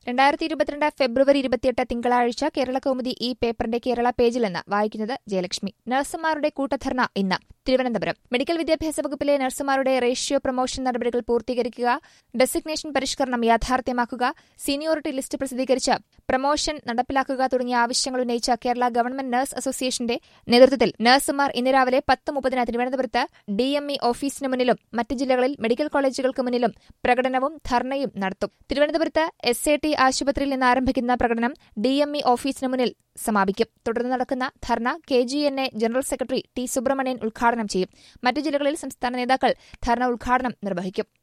രണ്ടായിരത്തി ഇരുപത്തിരണ്ട് ഫെബ്രുവരി ഇരുപത്തിയെട്ട് തിങ്കളാഴ്ച കേരള കൗമുദി ഈ പേപ്പറിന്റെ കേരള പേജിൽ നിന്ന് വായിക്കുന്നത് ജയലക്ഷ്മി നഴ്സുമാരുടെ കൂട്ടധർണ ഇന്ന് തിരുവനന്തപുരം മെഡിക്കൽ വിദ്യാഭ്യാസ വകുപ്പിലെ നഴ്സുമാരുടെ റേഷ്യോ പ്രൊമോഷൻ നടപടികൾ പൂർത്തീകരിക്കുക ഡെസിഗ്നേഷൻ പരിഷ്കരണം യാഥാർത്ഥ്യമാക്കുക സീനിയോറിറ്റി ലിസ്റ്റ് പ്രസിദ്ധീകരിച്ച് പ്രൊമോഷൻ നടപ്പിലാക്കുക തുടങ്ങിയ ആവശ്യങ്ങൾ ഉന്നയിച്ച കേരള ഗവൺമെന്റ് നഴ്സ് അസോസിയേഷന്റെ നേതൃത്വത്തിൽ നഴ്സുമാർ ഇന്ന് രാവിലെ പത്ത് മുപ്പതിന് തിരുവനന്തപുരത്ത് ഡിഎംഇ ഓഫീസിന് മുന്നിലും മറ്റ് ജില്ലകളിൽ മെഡിക്കൽ കോളേജുകൾക്ക് മുന്നിലും പ്രകടനവും ധർണയും നടത്തും തിരുവനന്തപുരത്ത് എസ് എ ടി ആശുപത്രിയിൽ നിന്ന് ആരംഭിക്കുന്ന പ്രകടനം ഡിഎംഇ ഓഫീസിന് മുന്നിൽ സമാപിക്കും തുടർന്ന് നടക്കുന്ന dharna K G N A general secretary T Subramanian ഉദ്ഘാടനം ചെയ്യും മറ്റു ജില്ലകളിൽ സംസ്ഥാന നേതാക്കൾ ധർണ ഉദ്ഘാടനം നിർവഹിക്കും